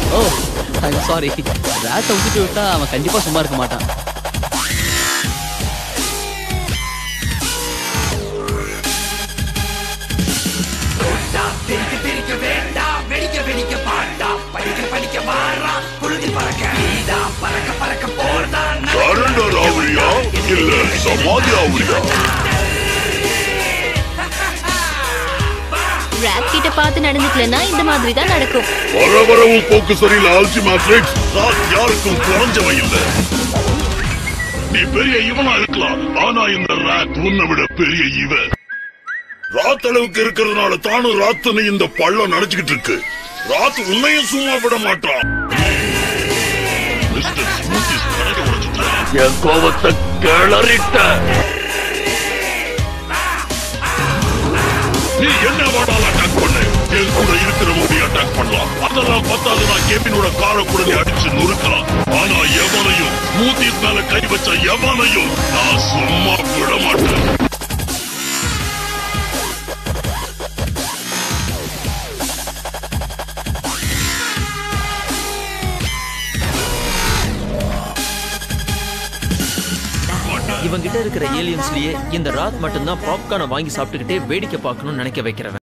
O I'm sorry ராத்தை விட்டுட்டு விட்டா அவன் கண்டிப்பா சும்மா இருக்க மாட்டான் சரண்டர் ஆவரியா இல்ல சமாதி ஆவரியா ராக் கிட்ட பார்த்து நடந்துக்கலன்னா இந்த மாதிரி தான் நடக்கும் வர வரவு போக்கு சரியில்லை ஆல்சி மேட்ரிக்ஸ் ராத் யாருக்கும் குறைஞ்சவன் இல்ல நீ பெரிய இவனா இருக்கலாம் ஆனா இந்த ராத் உன்னை விட பெரிய இவன் ராத் அளவுக்கு இருக்கிறதுனால தானும் ராத்தனை இந்த பள்ளம் நினைச்சுக்கிட்டு இருக்கு ராத் உன்னையும் சும்மா விட மாட்டான் மிஸ்டர் ஸ்மூத்திஸ் கணக்கு உடைச்சிட்டான். என் கோபத்தை கிளறிட்ட நீ என்ன வேணாலும் அட்டாக் பண்ணு என் கூட இருக்கிறவங்க அட்டாக் பண்ணலாம் அதெல்லாம் பத்தாது நான் கேபினோட காரை கூட நீ அடிச்சு நொறுக்கலாம் ஆனா எவனையும் ஸ்மூத்திஸ் மேல கை வச்ச எவனையும் நான் சும்மா விட மாட்டேன் இவங்கிட்ட இருக்கிற ஏலியன்ஸ்லயே இந்த ராத் மட்டும்தான் பாப்கார்னை வாங்கி சாப்பிட்டுக்கிட்டே வேடிக்கை பார்க்கணும்னு நினைக்க வைக்கிறவன்